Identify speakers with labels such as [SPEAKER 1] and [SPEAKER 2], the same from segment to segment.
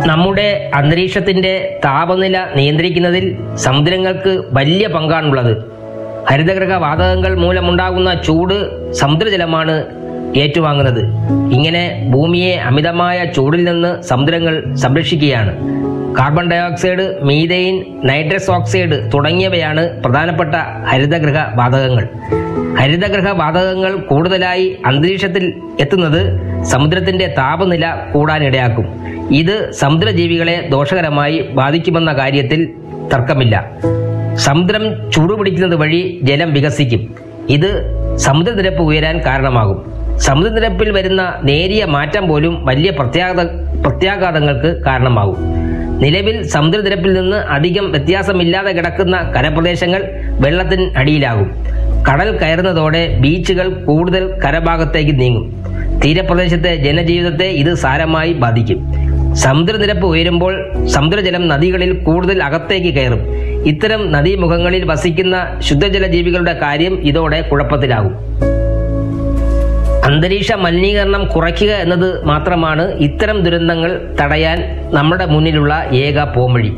[SPEAKER 1] നമ്മുടെ അന്തരീക്ഷത്തിന്റെ താപനില നിയന്ത്രിക്കുന്നതിൽ സമുദ്രങ്ങൾക്ക് വലിയ പങ്കാണുള്ളത് ഹരിതഗ്രഹ വാതകങ്ങൾ മൂലമുണ്ടാകുന്ന ചൂട് സമുദ്രജലമാണ് ഏറ്റുവാങ്ങുന്നത് ഇങ്ങനെ ഭൂമിയെ അമിതമായ ചൂടിൽ നിന്ന് സമുദ്രങ്ങൾ സംരക്ഷിക്കുകയാണ് carbon dioxide methane nitrous oxide തുടങ്ങിയവയാണ് പ്രധാനപ്പെട്ട ഹരിതഗ്രഹ വാതകങ്ങൾ ഹരിതഗ്രഹ വാതകങ്ങൾ കൂടുതലായി അന്തരീക്ഷത്തിൽ എത്തുന്നത് സമുദ്രത്തിന്റെ താപനില കൂടാനിടയാക്കും ഇത് സമുദ്രജീവികളെ ദോഷകരമായി ബാധിക്കുമെന്ന കാര്യത്തിൽ തർക്കമില്ല സമുദ്രം ചൂടുപിടിക്കുന്നത് വഴി ജലം വികസിക്കും ഇത് സമുദ്രനിരപ്പ് ഉയരാൻ കാരണമാകും സമുദ്രനിരപ്പിൽ വരുന്ന നേരിയ മാറ്റം പോലും വലിയ പ്രത്യാഘാത പ്രത്യാഘാതങ്ങൾക്ക് കാരണമാകും നിലവിൽ സമുദ്രനിരപ്പിൽ നിന്ന് അധികം വ്യത്യാസമില്ലാതെ കിടക്കുന്ന കരപ്രദേശങ്ങൾ വെള്ളത്തിന് അടിയിലാകും കടൽ കയറുന്നതോടെ ബീച്ചുകൾ കൂടുതൽ കരഭാഗത്തേക്ക് നീങ്ങും തീരപ്രദേശത്തെ ജനജീവിതത്തെ ഇത് സാരമായി ബാധിക്കും സമുദ്രനിരപ്പ് ഉയരുമ്പോൾ സമുദ്രജലം നദികളിൽ കൂടുതൽ അകത്തേക്ക് കയറും ഇത്തരം നദീമുഖങ്ങളിൽ വസിക്കുന്ന ശുദ്ധജല ജീവികളുടെ കാര്യം ഇതോടെ കുഴപ്പത്തിലാകും അന്തരീക്ഷ മലിനീകരണം കുറയ്ക്കുക എന്നത് മാത്രമാണ് ഇത്തരം ദുരന്തങ്ങൾ തടയാൻ നമ്മുടെ മുന്നിലുള്ള ഏക പോംവഴി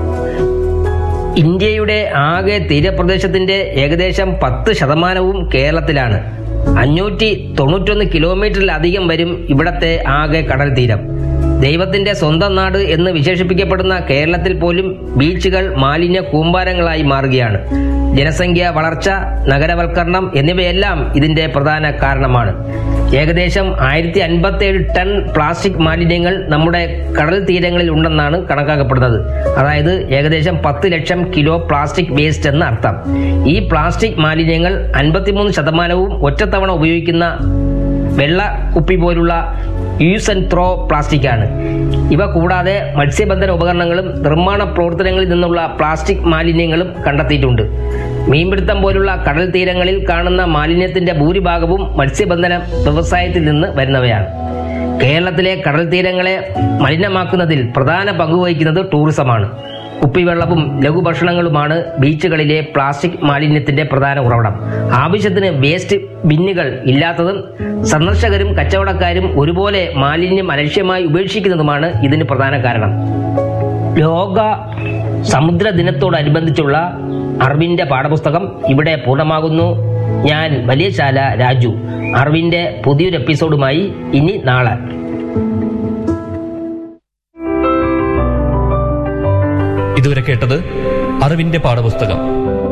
[SPEAKER 1] ഇന്ത്യയുടെ ആകെ തീരപ്രദേശത്തിന്റെ ഏകദേശം പത്ത് ശതമാനവും കേരളത്തിലാണ് അഞ്ഞൂറ്റി തൊണ്ണൂറ്റൊന്ന് കിലോമീറ്ററിലധികം വരും ഇവിടത്തെ ആകെ കടൽ തീരം ദൈവത്തിന്റെ സ്വന്തം നാട് എന്ന് വിശേഷിപ്പിക്കപ്പെടുന്ന കേരളത്തിൽ പോലും ബീച്ചുകൾ മാലിന്യ കൂമ്പാരങ്ങളായി മാറുകയാണ് ജനസംഖ്യ വളർച്ച നഗരവൽക്കരണം എന്നിവയെല്ലാം ഇതിന്റെ പ്രധാന കാരണമാണ് ഏകദേശം ആയിരത്തി അൻപത്തേഴ് ടൺ പ്ലാസ്റ്റിക് മാലിന്യങ്ങൾ നമ്മുടെ കടൽ തീരങ്ങളിൽ ഉണ്ടെന്നാണ് കണക്കാക്കപ്പെടുന്നത് അതായത് ഏകദേശം പത്ത് ലക്ഷം കിലോ പ്ലാസ്റ്റിക് വേസ്റ്റ് എന്ന് അർത്ഥം ഈ പ്ലാസ്റ്റിക് മാലിന്യങ്ങൾ അൻപത്തിമൂന്ന് ശതമാനവും ഒറ്റത്തവണ ഉപയോഗിക്കുന്ന വെള്ള കുപ്പി പോലുള്ള യൂസ് ആൻഡ് ത്രോ പ്ലാസ്റ്റിക് ആണ് ഇവ കൂടാതെ മത്സ്യബന്ധന ഉപകരണങ്ങളും നിർമ്മാണ പ്രവർത്തനങ്ങളിൽ നിന്നുള്ള പ്ലാസ്റ്റിക് മാലിന്യങ്ങളും കണ്ടെത്തിയിട്ടുണ്ട് മീൻപിടുത്തം പോലുള്ള കടൽ തീരങ്ങളിൽ കാണുന്ന മാലിന്യത്തിന്റെ ഭൂരിഭാഗവും മത്സ്യബന്ധന വ്യവസായത്തിൽ നിന്ന് വരുന്നവയാണ് കേരളത്തിലെ കടൽ തീരങ്ങളെ മലിനമാക്കുന്നതിൽ പ്രധാന പങ്കുവഹിക്കുന്നത് ടൂറിസമാണ് കുപ്പിവെള്ളവും ലഘുഭക്ഷണങ്ങളുമാണ് ബീച്ചുകളിലെ പ്ലാസ്റ്റിക് മാലിന്യത്തിന്റെ പ്രധാന ഉറവിടം ആവശ്യത്തിന് വേസ്റ്റ് ബിന്നുകൾ ഇല്ലാത്തതും സന്ദർശകരും കച്ചവടക്കാരും ഒരുപോലെ മാലിന്യം അലക്ഷ്യമായി ഉപേക്ഷിക്കുന്നതുമാണ് ഇതിന് പ്രധാന കാരണം ലോക സമുദ്ര ദിനത്തോടനുബന്ധിച്ചുള്ള അറിവിന്റെ പാഠപുസ്തകം ഇവിടെ പൂർണ്ണമാകുന്നു ഞാൻ വലിയശാല രാജു അറിവിന്റെ പുതിയൊരു എപ്പിസോഡുമായി ഇനി നാളെ
[SPEAKER 2] ഇതുവരെ കേട്ടത് അറിവിന്റെ പാഠപുസ്തകം